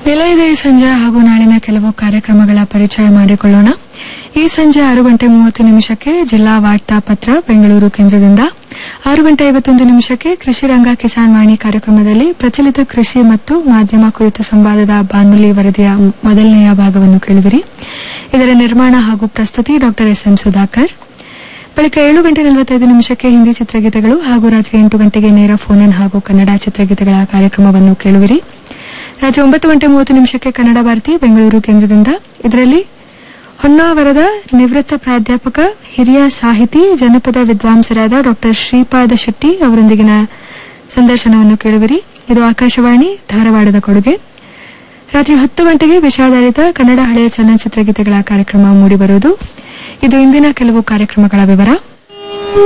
ನಿಲಯದ ಈ ಸಂಜೆ ಹಾಗೂ ನಾಳಿನ ಕೆಲವು ಕಾರ್ಯಕ್ರಮಗಳ ಪರಿಚಯ ಮಾಡಿಕೊಳ್ಳೋಣ ಈ ಸಂಜೆ ಆರು ಗಂಟೆ ಮೂವತ್ತು ನಿಮಿಷಕ್ಕೆ ಜಿಲ್ಲಾ ವಾರ್ತಾ ಪತ್ರ ಬೆಂಗಳೂರು ಕೇಂದ್ರದಿಂದ ಆರು ಗಂಟೆ ಐವತ್ತೊಂದು ನಿಮಿಷಕ್ಕೆ ಕೃಷಿ ರಂಗ ಕಿಸಾನ್ ವಾಣಿ ಕಾರ್ಯಕ್ರಮದಲ್ಲಿ ಪ್ರಚಲಿತ ಕೃಷಿ ಮತ್ತು ಮಾಧ್ಯಮ ಕುರಿತು ಸಂವಾದದ ಬಾನುಲಿ ವರದಿಯ ಮೊದಲನೆಯ ಭಾಗವನ್ನು ಕೇಳುವಿರಿ ಇದರ ನಿರ್ಮಾಣ ಹಾಗೂ ಪ್ರಸ್ತುತಿ ಡಾಕ್ಟರ್ ಎಸ್ ಎಂ ಸುಧಾಕರ್ ಬಳಿಕ ಏಳು ಗಂಟೆ ನಲವತ್ತೈದು ನಿಮಿಷಕ್ಕೆ ಹಿಂದಿ ಚಿತ್ರಗೀತೆಗಳು ಹಾಗೂ ರಾತ್ರಿ ಎಂಟು ಗಂಟೆಗೆ ನೇರ ಫೋನ್ ಇನ್ ಹಾಗೂ ಕನ್ನಡ ಚಿತ್ರಗೀತೆಗಳ ಕಾರ್ಯಕ್ರಮವನ್ನು ಕೇಳುವಿರಿ ರಾತ್ರಿ ಒಂಬತ್ತು ಗಂಟೆ ಮೂವತ್ತು ನಿಮಿಷಕ್ಕೆ ಕನ್ನಡ ಭಾರತಿ ಬೆಂಗಳೂರು ಕೇಂದ್ರದಿಂದ ಇದರಲ್ಲಿ ಹೊನ್ನಾವರದ ನಿವೃತ್ತ ಪ್ರಾಧ್ಯಾಪಕ ಹಿರಿಯ ಸಾಹಿತಿ ಜನಪದ ವಿದ್ವಾಂಸರಾದ ಡಾಕ್ಟರ್ ಶ್ರೀಪಾದ ಶೆಟ್ಟಿ ಅವರೊಂದಿಗಿನ ಸಂದರ್ಶನವನ್ನು ಕೇಳುವಿರಿ ಇದು ಆಕಾಶವಾಣಿ ಧಾರವಾಡದ ಕೊಡುಗೆ ರಾತ್ರಿ ಹತ್ತು ಗಂಟೆಗೆ ವಿಷಾಧಾರಿತ ಕನ್ನಡ ಹಳೆಯ ಚಲನಚಿತ್ರ ಗೀತೆಗಳ ಕಾರ್ಯಕ್ರಮ ಮೂಡಿಬರುವುದು ಇದು ಇಂದಿನ ಕೆಲವು ಕಾರ್ಯಕ್ರಮಗಳ ವಿವರ